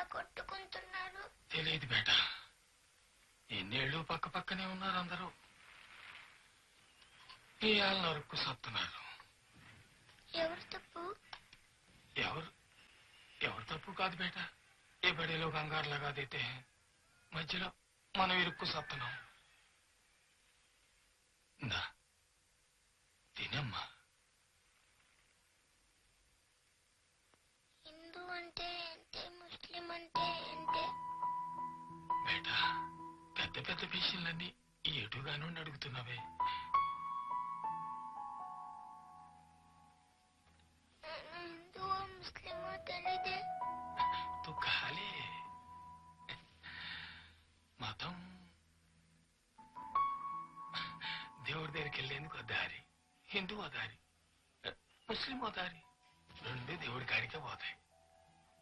కొట్టుకుంటున్నారు తెలియదు బేట ఎన్నేళ్ళు పక్క పక్కనే ఉన్నారు అందరూ ఇవాళ నరుక్కు సత్తున్నారు ఎవరు తప్పు ఎవరు ఎవరు తప్పు కాదు బేట ఏ బడిలో కంగారులాగా అదైతే మధ్యలో మనం ఇరుక్కు సత్తున్నాం ఇందా తినమ్మా హిందూ అంటే ఏంటి ముస్లిం అంటే ఏంటి బేట పెద్ద పెద్ద విషయాలన్నీ ఎటుగాను అడుగుతున్నావే నేను హిందువో ముస్లిమో తెలీదే తు ఖాళీ మతం దేవుడి దగ్గరికి వెళ్ళేందుకు ఓ దారి హిందూ ఓ దారి ముస్లిం ఓ దారి రెండు దేవుడి కాడికే పోతాయి